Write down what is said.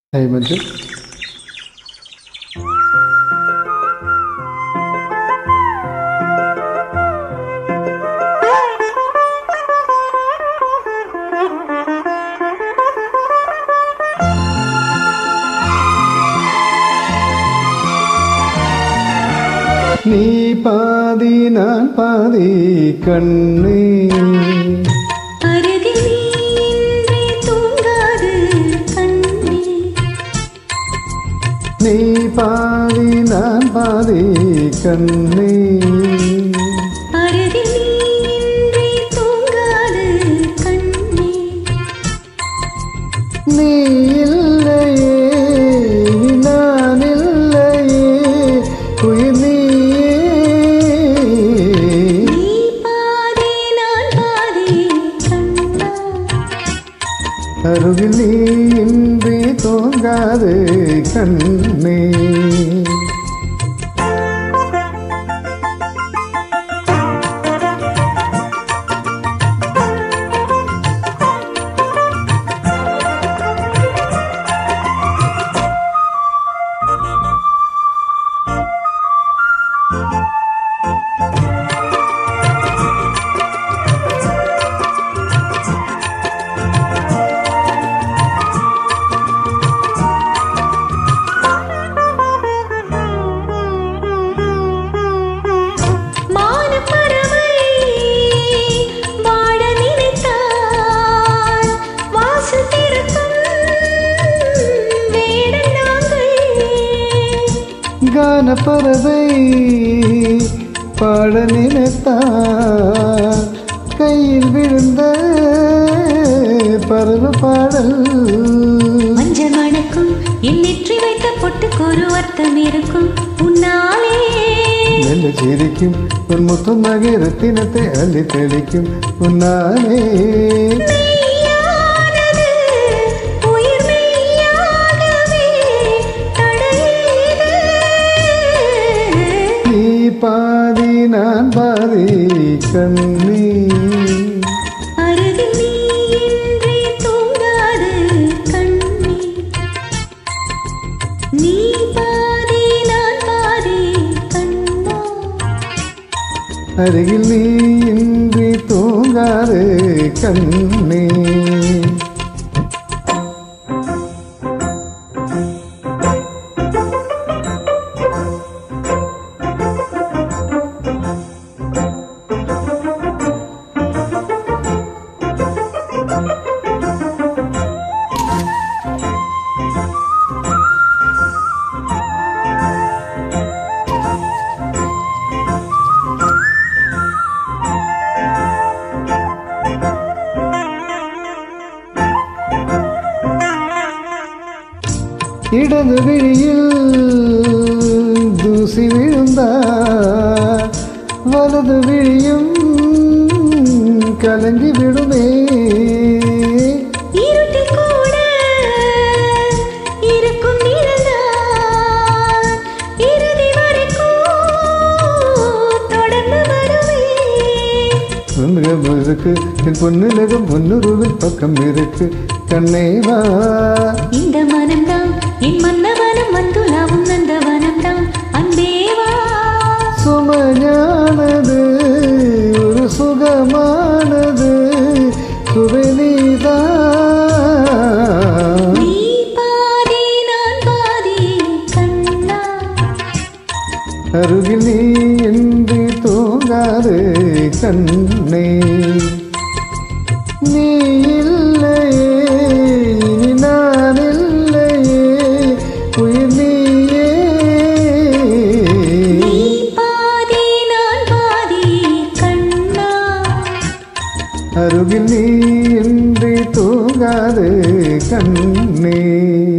Hey, Manju. நீ பாதி நான் பாதி கண்ணே அருகில் நீ தூங்காது கண்ணே நீ பாதி நான் பாதி கண்ணே அருகில் நீ தூங்காது கண்ணே நீ இல்லையே இனி நான் இல்லையே உயிர் நீயே நீ பாதி நான் பாதி கண்ணா அருகில் நீ இன்றி தோங்காது கண்ணே மானப்பறவை வாழ நினைத்தால் வாசல் திறக்கும் வேடன் நாங்கள் கானப்பறவை பாட நினைத்தார் கையில் விழுந்த பருவ பாடல் மஞ்சள் மணக்கும் என் நெற்றி வைத்த பொட்டுக்கு ஒரு அர்த்தம் இருக்கும் உன்னாலே மெல்ல சிரிக்கும் உன் முத்தமாக ரத்தினத்தை அள்ளி தெளிக்கும் உன்னாலே மெய்யானது, உயிர் மெய்யாகவே தடையேது. நீ பாதி நான் பாதி கண்ணே அருகில் நீ இன்றி தூங்காது கண்ணே. நீ பாதி நான் பாதி கண்ணா அருகில் நீ இன்றி தூங்காது கண்ணே இடது விழியில் தூசி விழுந்தா வலது விழியும் கலங்கி விடுமே இருட்டில் கூட இருக்கும் நிழல்தான் இறுதி வரைக்கும் தொடர்ந்து வருவேன். உலகம் இருக்கு என் பொன்னுலகம் பொன்னுருவில் பக்கம் இருக்கு கண்ணே வா இந்த மனம்தான் என் மன்னவனம் வந்துலாவும் நந்தவனம்தான் அன்பேவா சுமையானது ஒரு சுகமானது சுவைநீதான் நீ பாதி நான் பாதி கண்ணா அருகில் நீ என்று தூங்காது கண்ணே நீ இல்லையே இனி நான் இல்லையே உயிர் நீயே நீ பாதி நான் பாதி கண்ணா அருகில் நீ என்று தூங்காது கண்ணே